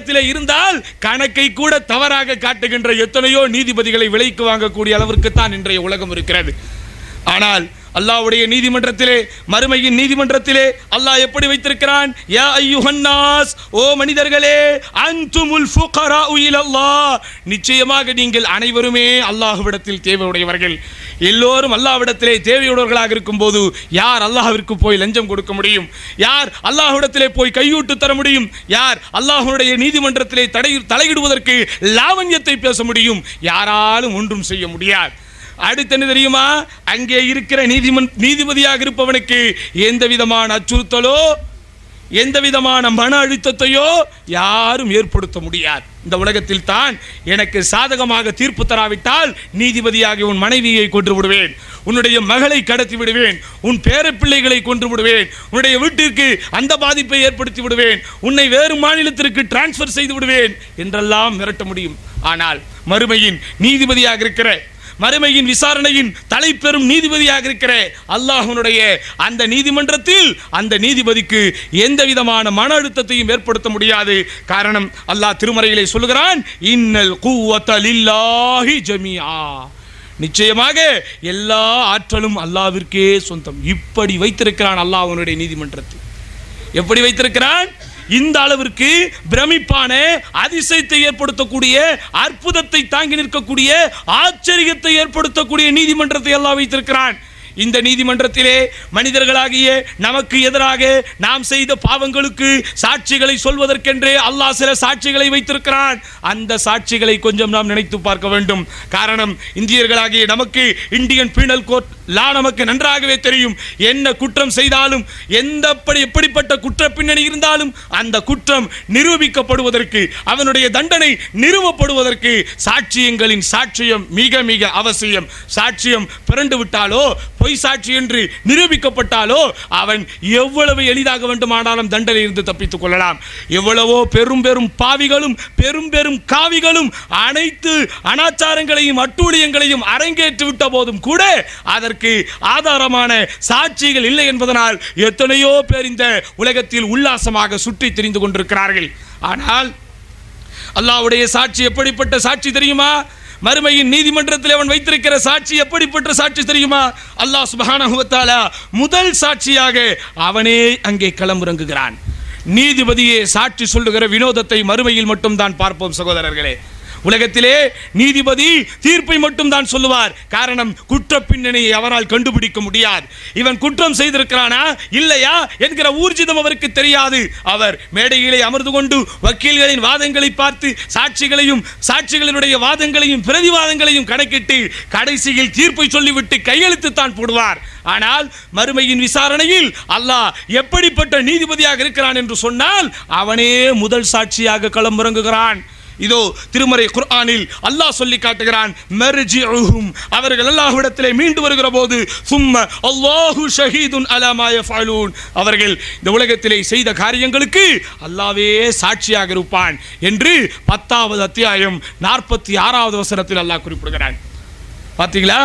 அல்லாவிடத்திலே இருந்தால் கணக்கை கூட தவறாக காட்டுகின்ற எத்தனையோ நீதிபதிகளை விலைக்கு வாங்கக்கூடிய அளவிற்கு தான் இன்றைய உலகம் இருக்கிறது ஆனால் அல்லாஹ்வுடைய நீதிமன்றத்திலே மறுமையின் நீதிமன்றத்திலே அல்லாஹ் எப்படி வைத்திருக்கிறான் யா ஐயுஹன்னாஸ் ஓ மனிதர்களே அன்துமுல் ஃபுகராஉ இலல்லாஹ் நிச்சயமாக நீங்கள் அனைவருமே அல்லாஹ்விடத்தில் தேவையுடையவர்கள் எல்லோரும் அல்லாஹ்விடத்திலே தேவையுடையவர்களாக இருக்கும்போது யார் அல்லாஹ்விற்கு போய் லஞ்சம் கொடுக்க முடியும் யார் அல்லாஹ்விடத்திலே போய் கையூட்டு தர முடியும் யார் அல்லாஹ்வுடைய நீதிமன்றத்திலே தடை தலையிடுவதற்கு லாவண்யத்தை பேச முடியும் யாராலும் ஒன்றும் செய்ய முடியாது அடுத்து என்ன தெரியுமா அங்கே இருக்கிற நீதிமன் நீதிபதியாக இருப்பவனுக்கு எந்த விதமான அச்சுறுத்தலோ எந்த விதமான மன அழுத்தத்தையோ யாரும் ஏற்படுத்த முடியாது இந்த உலகத்தில் தான் எனக்கு சாதகமாக தீர்ப்பு தராவிட்டால் நீதிபதியாக உன் மனைவியை கொன்று விடுவேன் உன்னுடைய மகளை கடத்தி விடுவேன் உன் பேரப்பிள்ளைகளை கொன்று விடுவேன் உன்னுடைய வீட்டிற்கு அந்த பாதிப்பை ஏற்படுத்தி விடுவேன் உன்னை வேறு மாநிலத்திற்கு டிரான்ஸ்ஃபர் செய்து விடுவேன் என்றெல்லாம் மிரட்ட முடியும் ஆனால் மறுமையின் நீதிபதியாக இருக்கிற மறுமையின் விசாரணையின் தலைப்பெரும் நீதிபதியாக இருக்கிற அல்லாஹ்வுடைய அந்த நீதிமன்றத்தில் அந்த நீதிபதிக்கு எந்த விதமான மன அழுத்தத்தையும் ஏற்படுத்த முடியாது காரணம் அல்லாஹ் திருமறையிலே சொல்லுகிறான் இன்னல் குவத்த லில்லாஹி ஜமீஆ நிச்சயமாக எல்லா ஆற்றலும் அல்லாவிற்கே சொந்தம் இப்படி வைத்திருக்கிறான் அல்லாஹ் அவனுடைய நீதிமன்றத்தில் எப்படி வைத்திருக்கிறான் இந்த அளவிற்கு பிரமிப்பான அதிசயத்தை ஏற்படுத்தக்கூடிய அற்புதத்தை தாங்கி நிற்கக்கூடிய ஆச்சரியத்தை ஏற்படுத்தக்கூடிய நீதிமன்றத்தை எல்லாம் வைத்திருக்கிறான் இந்த நீதிமன்றத்திலே மனிதர்களாகிய நமக்கு எதிராக நாம் செய்த பாவங்களுக்கு சாட்சிகளை சொல்வதற்கென்றே அல்லாஹ் சில சாட்சிகளை வைத்திருக்கிறான் அந்த சாட்சிகளை கொஞ்சம் நாம் நினைத்து பார்க்க வேண்டும் காரணம் இந்தியர்களாகிய நமக்கு இந்தியன் பீனல் கோர்ட் லா நமக்கு நன்றாகவே தெரியும் என்ன குற்றம் செய்தாலும் எந்த எப்படிப்பட்ட குற்ற பின்னணி இருந்தாலும் அந்த குற்றம் நிரூபிக்கப்படுவதற்கு அவனுடைய தண்டனை நிறுவப்படுவதற்கு சாட்சியங்களின் சாட்சியம் மிக மிக அவசியம் சாட்சியம் பிறண்டு விட்டாலோ பொய் சாட்சி என்று நிரூபிக்கப்பட்டாலோ அவன் எவ்வளவு எளிதாக வேண்டுமானாலும் தண்டனை இருந்து தப்பித்துக் கொள்ளலாம் எவ்வளவோ பெரும் பெரும் பாவிகளும் பெரும் பெரும் காவிகளும் அனைத்து அனாச்சாரங்களையும் அட்டூழியங்களையும் அரங்கேற்றி விட்ட போதும் கூட அதற்கு ஆதாரமான சாட்சிகள் இல்லை என்பதனால் எத்தனையோ பேர் இந்த உலகத்தில் உல்லாசமாக சுற்றி திரிந்து கொண்டிருக்கிறார்கள் ஆனால் அல்லாஹ்வுடைய சாட்சி எப்படிப்பட்ட சாட்சி தெரியுமா மறுமையின் நீதிமன்றத்தில் அவன் வைத்திருக்கிற சாட்சி எப்படிப்பட்ட சாட்சி தெரியுமா அல்லாஹ் சுப்ஹானஹு வ தஆலா முதல் சாட்சியாக அவனே அங்கே களமிறங்குகிறான் நீதிபதியே சாட்சி சொல்லுகிற வினோதத்தை மறுமையில் மட்டும் தான் பார்ப்போம் சகோதரர்களே உலகத்திலே நீதிபதி தீர்ப்பை மட்டும் தான் சொல்லுவார் காரணம் குற்ற பின்னணியை அவரால் கண்டுபிடிக்க முடியாது இவன் குற்றம் செய்திருக்கிறானா இல்லையா என்கிற ஊர்ஜிதம் அவருக்கு தெரியாது அவர் மேடையிலே அமர்ந்து கொண்டு வக்கீல்களின் வாதங்களை பார்த்து சாட்சிகளையும் சாட்சிகளினுடைய வாதங்களையும் பிரதிவாதங்களையும் கணக்கிட்டு கடைசியில் தீர்ப்பை சொல்லிவிட்டு கையெழுத்து தான் போடுவார் ஆனால் மறுமையின் விசாரணையில் அல்லாஹ் எப்படிப்பட்ட நீதிபதியாக இருக்கிறான் என்று சொன்னால் அவனே முதல் சாட்சியாக களமிறங்குகிறான் இதோ திருமறை குர்ஆனில் அல்லாஹ் சொல்லி காட்டுகிறான் மர்ஜிஉஹும் அவர்கள் அல்லாஹ்விடத்திலே மீண்டு வருகிற போது சும்ம அல்லாஹு ஷஹீதுன் அலா மா யஃபஅலூன் அவர்கள் இந்த உலகத்திலே செய்த காரியங்களுக்கு அல்லாஹ்வே சாட்சியாக இருப்பான் என்று பத்தாவது அத்தியாயம் நாற்பத்தி ஆறாவது வசனத்தில் அல்லாஹ் குறிப்பிடுகிறான் பாத்தீங்களா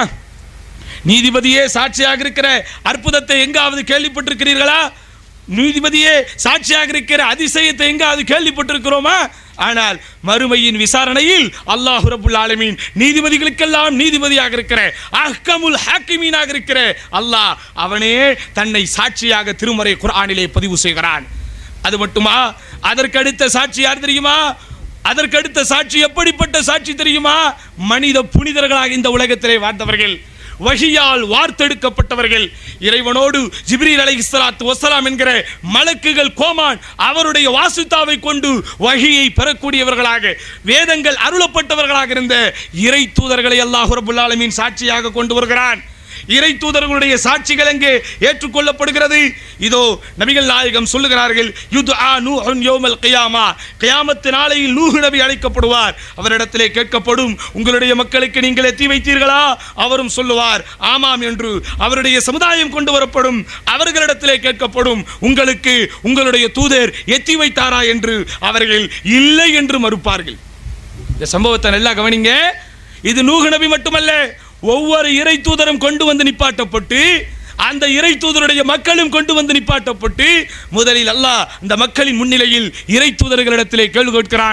நீதிபதியே சாட்சியாக இருக்கிற அற்புதத்தை எங்காவது கேள்விப்பட்டிருக்கிறீர்களா நீதிபதியே சாட்சியாக இருக்கிற அதிசயத்தை எங்காவது கேள்விப்பட்டிருக்கிறோமா ஆனால் மறுமையின் விசாரணையில் அல்லாஹ் ரபுல் ஆலமீன் நீதிபதிகளுக்கெல்லாம் நீதிபதியாக இருக்கிற அஹ்கமுல் ஹாக்கிமீனாக இருக்கிற அல்லாஹ் அவனே தன்னை சாட்சியாக திருமறை குர்ஆனிலே பதிவு செய்கிறான் அது மட்டுமா அதற்கு அடுத்த சாட்சி யார் தெரியுமா அதற்கு அடுத்த சாட்சி எப்படிப்பட்ட சாட்சி தெரியுமா மனித புனிதர்களாக இந்த உலகத்திலே வாழ்ந்தவர்கள் வஹியால் வார்த்தெடுக்கப்பட்டவர்கள் இறைவனோடு ஜிப்ரீல் அலைஹிஸ்ஸலாத்து வஸ்ஸலாம் என்கிற மலக்குகள் கோமான் அவருடைய வாசுத்தாவை கொண்டு வஹியை பெறக்கூடியவர்களாக வேதங்கள் அருளப்பட்டவர்களாக இருந்த இறை தூதர்களை அல்லாஹ் ரபுல் ஆலமீன் சாட்சியாக கொண்டு வருகிறான் இறை தூதர்களுடைய சாட்சிகள் எங்கே ஏற்றுக்கொள்ளப்படுகிறது இதோ நபிகள் நாயகம் சொல்லுகிறார்கள் யுது ஆ நூஹுன் யோமல் கியாமா கியாமத்து நாளையில் நூஹு நபி அழைக்கப்படுவார் அவரிடத்திலே கேட்கப்படும் உங்களுடைய மக்களுக்கு நீங்கள் எத்தி வைத்தீர்களா அவரும் சொல்லுவார் ஆமாம் என்று அவருடைய சமுதாயம் கொண்டு வரப்படும் அவர்களிடத்திலே கேட்கப்படும் உங்களுக்கு உங்களுடைய தூதர் எத்தி வைத்தாரா என்று அவர்கள் இல்லை என்று மறுப்பார்கள் இந்த சம்பவத்தை நல்லா கவனிங்க இது நூஹு நபி மட்டுமல்ல ஒவ்வொரு இறை தூதரும் கொண்டு வந்து நிப்பாட்டப்பட்டு அந்த இறை தூதருடைய மக்களும் கொண்டு வந்து நிப்பாட்டப்பட்டு முதலில் அல்லாஹ் இந்த மக்களின் முன்னிலையில் இறை தூதர்களிடத்திலே கேள்வி கேட்கிறான்